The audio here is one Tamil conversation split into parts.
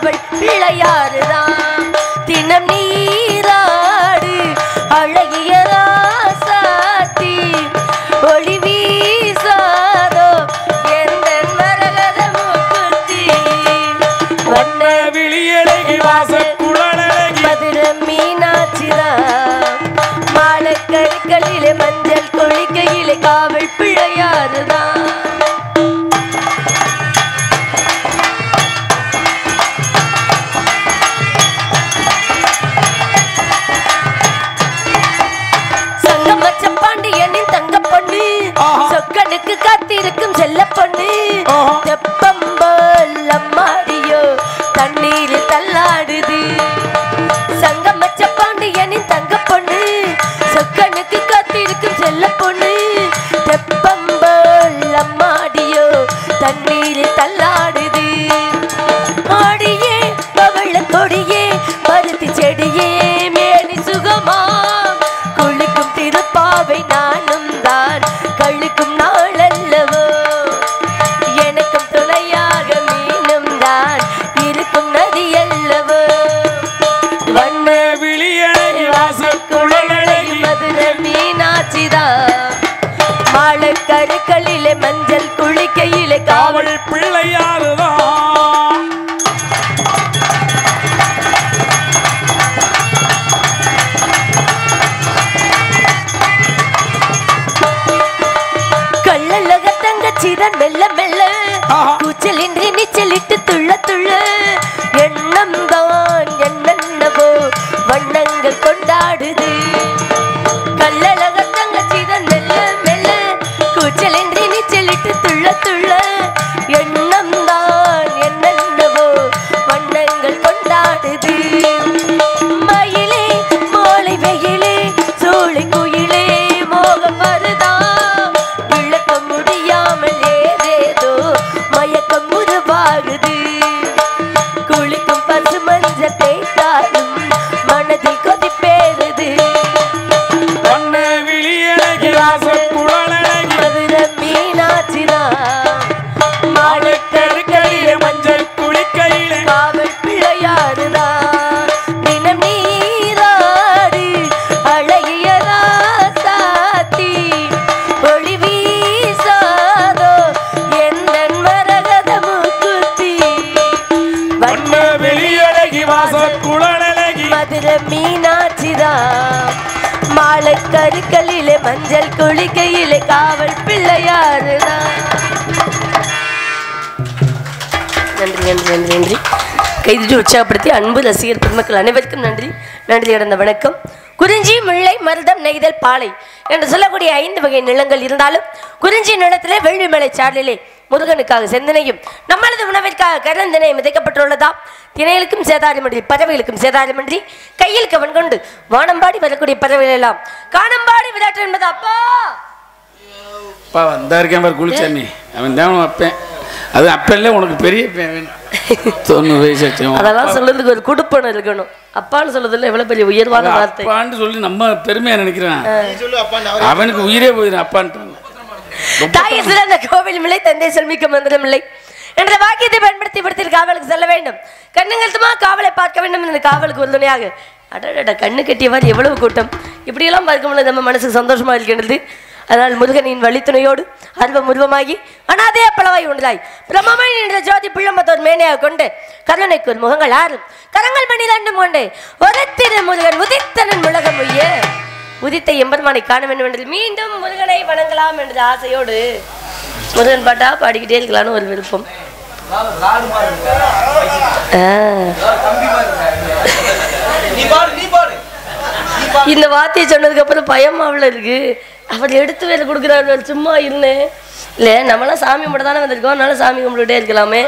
காவல் பிள்ளையாருதான் தினம் நீராடு அழகிய ராசாத்தி ஒளி வீசாதோ எந்த மரகத மூக்குத்தி வண்ண விழியழகி வாசக்குழலழகி மதுர மீனாட்சிதான் மாலக்கருக்களிலே மஞ்சள் கொழிக்கையிலே காவல் பிள்ளையாருதான் சங்கம் வச்ச பாண்டியனின் தங்க பொண்ணு ஆஹா. சொக்கனுக்கு காத்திருக்கும் செல்ல பொண்ணு ஆஹா. தெப்பம்போல் அம்மாடியோ தண்ணீரில் தள்ளாடுது சங்கம் வச்ச பாண்டியனின் தங்க பொண்ணு சொக்கனுக்கு காத்திருக்கும் செல்ல பொண்ணு தெப்பம்போல் அம்மாடியோ தண்ணீரில் தள்ளாடுது ஆடியே பவள கொடியே பருத்தி செடியே மேனி சுகமா குளிக்கும் திருப்பாவை நானும் தான் கழுக்கும் நாளல்லவோ எனக்கும் துணையாக மீனும் தான் இருக்கும் நதி அல்லவோ வண்ண விழியழகி வாசக்குழலழகி மதுர மீனாட்சிதான் மாலை கருக்களிலே மஞ்சள் குளிக்கையிலே காவல் காவல் பிள்ளையாருதான் கள்ளலக தங்கச்சிதான் மெல்ல மெல்ல ஆஹா. கூச்சலின்றி நீச்சலிட்டு துள்ள துள்ள எண்ணம் தான் என்னென்னவோ வண்ணங்கள் கொண்டாடுது கள்ளலக தங்கச்சிதான் மெல்ல மெல்ல கூச்சலின்றி நீச்சலிட்டு துள்ள துள்ள எண்ணம் தான் என்னென்னவோ வண்ணங்கள் கொண்டாடுது மயிலே மாலை வெயிலே சூளை குயிலே மோகம் வருதா விளக்க முடியாமல் ஏதேதோ மயக்கம் உருவாகுது குளிக்கும் பசு மஞ்சள் தேய்த்தாலும் மனதில் கொதிப்பேறுது வண்ண விழியழகி வாசக்குழலழகி மதுர மீனாட்சிதான் மாலைக்கருக்களிலே மஞ்சள் குளிக்கையிலே காவல் பிள்ளையாடுதான் தினம் நீராடு அழகிய ராசாத்தி ஒளி வீசாதோ எந்த மரகத மூக்குத்தி வண்ண விழியழகி வாசக்குழலழகி மதுர மீனாட்சிதான் மாலை கருக்களிலே மஞ்சள் குளிக்கையிலே காவல் பிள்ளையாருதான் நன்றி நன்றி நன்றி நன்றி கைதிட்டு உற்சாகப்படுத்தி அன்பு ரசிகர் பெருமக்கள் அனைவருக்கும் நன்றி நன்றி கடந்த வணக்கம் குறிஞ்சி முல்லை மருதம் நெய்தல் பாலை என்று சொல்லக்கூடிய ஐந்து வகை நிலங்கள் இருந்தாலும் குறிஞ்சி நிலத்திலே வெள்ளிமலை சாரலிலே முருகனுக்காக செந்தனையும் நம்மளது உணவிற்காக கரந்தினை மிதைக்கப்பட்டுள்ளதா திணைகளுக்கும் சேதாரமின்றி பறவைகளுக்கும் சேதாரமின்றி கையில் கவன் கொண்டு வானம்பாடி வரக்கூடிய பறவைகள் எல்லாம் காணம்பாடி விளையாட்டு என்பது அப்பா அப்பா வந்தா இருக்கேன் பாரு குளிச்சாமி அவன் தான் வைப்பேன் அது அப்பல்ல உனக்கு பெரிய பையன் வேணும் தொண்ணூறு வயசு ஆச்சு அவன் அதெல்லாம் சொல்றதுக்கு ஒரு குடுப்பணம் இருக்கணும் அப்பான்னு சொல்றதுல எவ்வளவு பெரிய உயர்வான வார்த்தை அப்பான்னு சொல்லி நம்ம பெருமையா நினைக்கிறான் அவனுக்கு உயிரே போயிடும் அப்பான்ட்டு தாயை சிறந்த கோவில் இல்லை தந்தை செல்மிக்க மந்திரம் இல்லை என்ற வாக்கியத்தை பயன்படுத்தி படுத்தி காவலுக்கு செல்ல வேண்டும் கண்ணுங்கள்துமா காவலை பார்க்க வேண்டும் இந்த காவலுக்கு உறுதுணையாக அடடட கண்ணு கட்டியவாறு எவ்வளவு கூட்டம் இப்படியெல்லாம் பார்க்கும்போது நம்ம மனசுக்கு சந்தோஷமா இருக்கின்றது அதனால் முருகனின் வழித்துணையோடு அருவம் உருவமாகி அனாதே பலவாய் உண்டாய் பிரம்மமாய் நின்ற ஜோதி பிள்ளம்பத்தோர் மேனையாக கொண்டு கருணைக்கு ஒரு முகங்கள் ஆறும் கரங்கள் பன்னிரண்டும் கொண்டு ஒரு திரு முருகன் உதித்தனன் உலகம் உய்ய உதித்த எம்பெருமானை காண வேண்டும் என்று மீண்டும் முருகனை வணங்கலாம் என்ற ஆசையோடு முருகன் பாட்டா பாடிக்கிட்டே இருக்கலாம்னு ஒரு விருப்பம் ஆ. இந்த வார்த்தையை சொன்னதுக்கு அப்புறம் பயம் அவ்வளோ இருக்கு அவர் எடுத்து வேலை கொடுக்குறாரு சும்மா இருந்தேன் இல்லை நம்மளாம் சாமி மட்டும் தானே வந்திருக்கோம் அதனால சாமி கும்பிட்டுட்டே இருக்கலாமே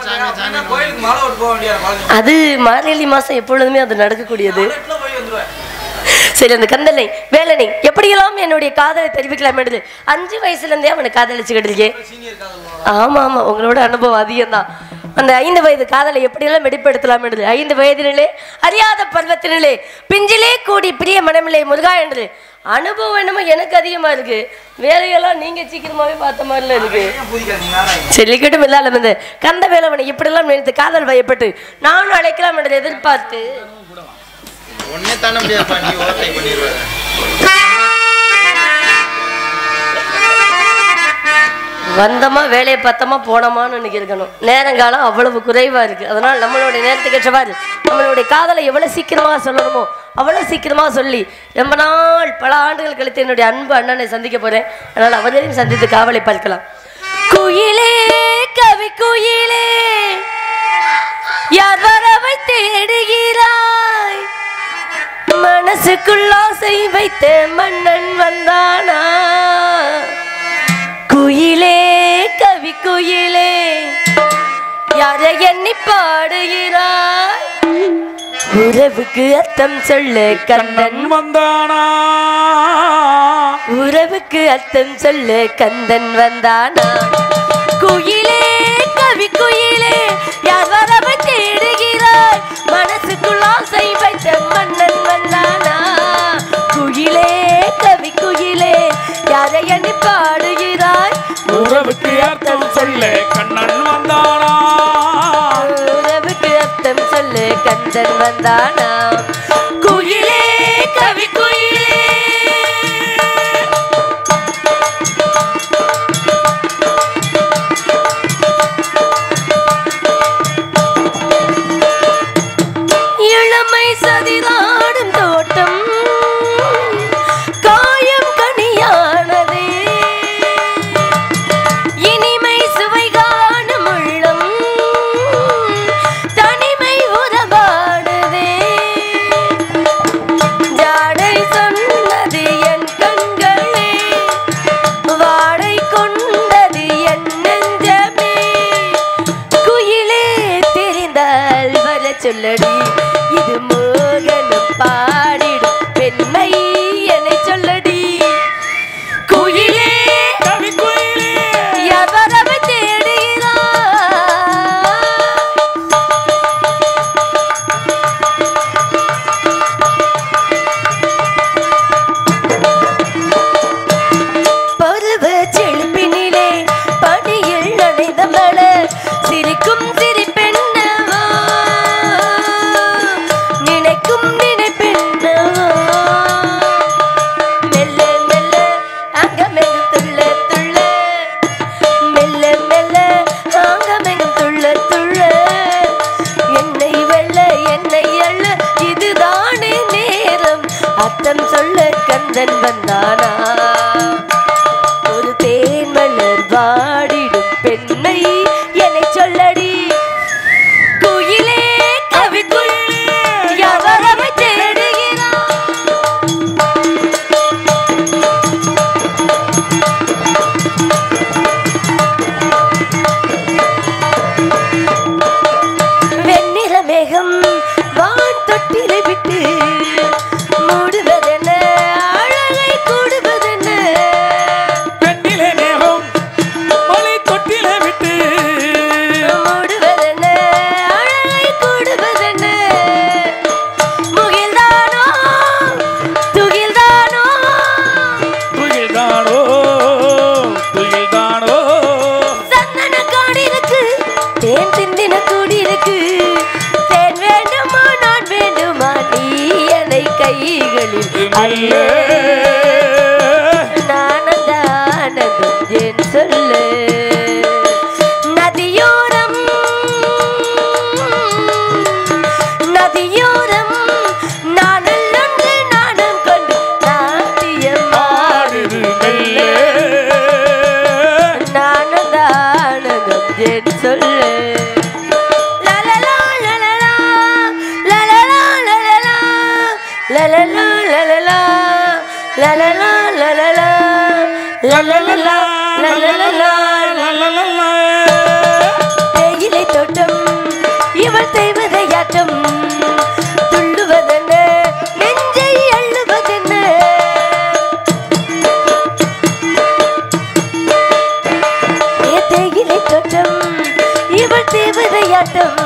அது மார்கழி மாசம் எப்பொழுதுமே அது நடக்கக்கூடியது சரி அந்த கந்தலை வேலனை எப்படியெல்லாம் என்னுடைய காதலை தெரிவிக்கலாம் என்று அஞ்சு வயசுல இருந்தே அவனை காதலிச்சுக்கிட்டு இருக்கேன் ஆமா ஆமா உங்களோட அனுபவம் அதிகம்தான் அந்த ஐந்து வயது காதலை எப்படியெல்லாம் வெளிப்படுத்தலாம் என்று ஐந்து வயதினிலே அறியாத பருவத்தினிலே பிஞ்சிலே கூடி பிரிய மனமில்லை முருகா என்று அனுபவம் என்னமோ எனக்கு அதிகமா இருக்கு வேலையெல்லாம் நீங்க சீக்கிரமாவே பார்த்த மாதிரில இருக்கு செல்லிக்கட்டும் இல்லாத வந்து கந்த வேலவனை இப்படிலாம் நினைத்து காதல் பயப்பட்டு நானும் அழைக்கலாம் என்று எதிர்பார்த்து ஒன்னே தானே முடியாதுப்பா நீ ஓவர்டேக் பண்ணிடுவ வந்தோமா வேலையை பார்த்தோமா போனோமான்னு இன்னைக்கு இருக்கணும் நேரங்காலம் அவ்வளவு குறைவா இருக்கு அதனால் நம்மளுடைய நேரத்துக்கு ஏற்றவாறு நம்மளுடைய காதலை எவ்வளவு சீக்கிரமாக சொல்லணுமோ அவ்வளவு சீக்கிரமாக சொல்லி ரொம்ப நாள் பல ஆண்டுகள் கழித்து என்னுடைய அன்பு அண்ணனை சந்திக்க போறேன் அதனால் அவரையும் சந்தித்து காவலை பார்க்கலாம் குயிலே கவி குயிலே யார் வரவை தேடுகிறாய் மனசுக்குள் ஆசை வைத்த மன்னன் வந்தானா குயிலே கவி குயிலே யாரை எண்ணி பாடுகிறாய் உறவுக்கு அர்த்தம் சொல்லு கண்ணன் கண்ணன் வந்தானா உறவுக்கு அர்த்தம் சொல்லு கந்தன் வந்தானா குயிலே கவி குயிலே யார் வரவை தேடுகிறாய் மனசுக்குள் ஆசை வைத்த மன்னன் வந்தானா குயிலே கவி குயிலே யாரை எண்ணி பாடுகிறாய் உறவுக்கு அர்த்தம் சொல்ல கண்ணன் வந்தானா உறவுக்கு அர்த்தம் சொல்லு கந்தன் வந்தானா குயிலே கவி குயிலே இளமை சதிராடும் தோட்டம் காயம் கனியானதே இனிமை சுவை காணும் உள்ளம் தனிமை உறவாடுதே ஜாடை சொன்னது என் கண்களே வாடை கொண்டது என் நெஞ்சமே குயிலே தெரிந்தால் வர சொல்லடி இது மோகனம் பாடிடும் பெண்மை என்னை சொல்லடி குயிலே கவி குயிலே எவரவை தேடுகிறாய் பருவ செழுப்பினிலே பணியில் நனைந்த மலர் சிரிக்கும் சிரிப்பெண்ணவா நினைக்கும் நினைப்பெண்ணவா மெல்ல மெல்ல அங்கமெங்கும் துள்ள துள்ள மெல்ல மெல்ல அங்கமெங்கும் துள்ள துள்ள என்னை வெல்ல என்னை அள்ள இதுதானே நேரம் அர்த்தம் சொல்ல கந்தன் வந்தானா ஒரு தேன் மலர் வாடிடும் பெண்ணை என்னை சொல்லடி குயிலே கவி குயிலே எவரவை தேடுகிறாய் வெண்ணிற மேகம் வான் தொட்டிலை விட்டு மூடுவதென்ன அழகை கூடுவதென்ன பெண்ணிலே நேகம் மொழி தொட்டிலே விட்டு மூடுவதென்ன அழகை கூடுவதென்ன முகில்தானோ துகில்தானோ துயில்தானோ துயில்தானோ சந்தன காடு இருக்கு தேன் சிந்தின கூடி இருக்கு தேன் வேண்டுமா நான் வேண்டுமா நீ என்னை கைகளில் அல்ல நானந்தானதும் என் சொல்லு நதியோரம் நதியோரம் நானல்லொன்று நாணம் கொண்டு நாட்டியம் ஆடுது மெல்ல நானதானதம் என் சொல்லு லலலா, லலலா, லலலா, லலலா, லலலா, லலலா, லலலா, லலலா, லலலா, லலலா, லலலலா. தேயிலை தோட்டம் இவள் தெய்வதையாட்டம் துள்ளுவதென்ன நெஞ்சை அள்ளுவதென்ன ஏ தேயிலை தோட்டம் இவள் தேவதையாட்டம்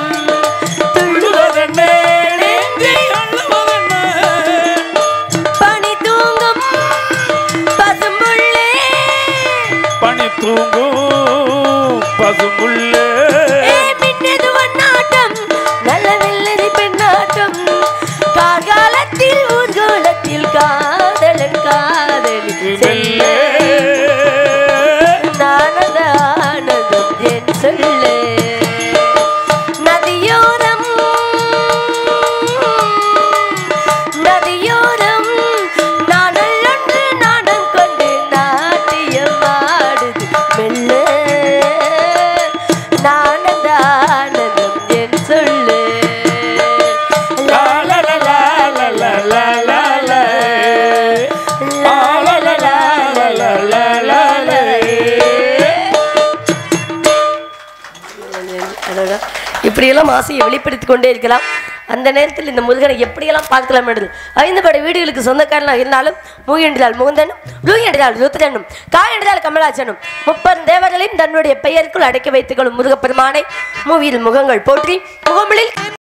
துள்ளுவதென்ன நெஞ்சை அள்ளுவதென்ன? பனி தூங்கும் இன்னும் ஆசையை வெளிப்படுத்திக் கொண்டே இருக்கலாம் அந்த நேரத்தில் இந்த முருகனை எப்படியெல்லாம் பார்க்கலாம் என்று ஐந்து படை வீடுகளுக்கு சொந்தக்காரனாக இருந்தாலும் மூ என்றால் முகுந்தனும் ரூ என்றால் ருத்ரனும் கா என்றால் கமலாசனும் முப்பது தேவர்களையும் தன்னுடைய பெயருக்குள் அடக்கி வைத்துக் கொள்ளும் முருகப்பெருமானை மூவியில் முகங்கள் போற்றி முகமிழில்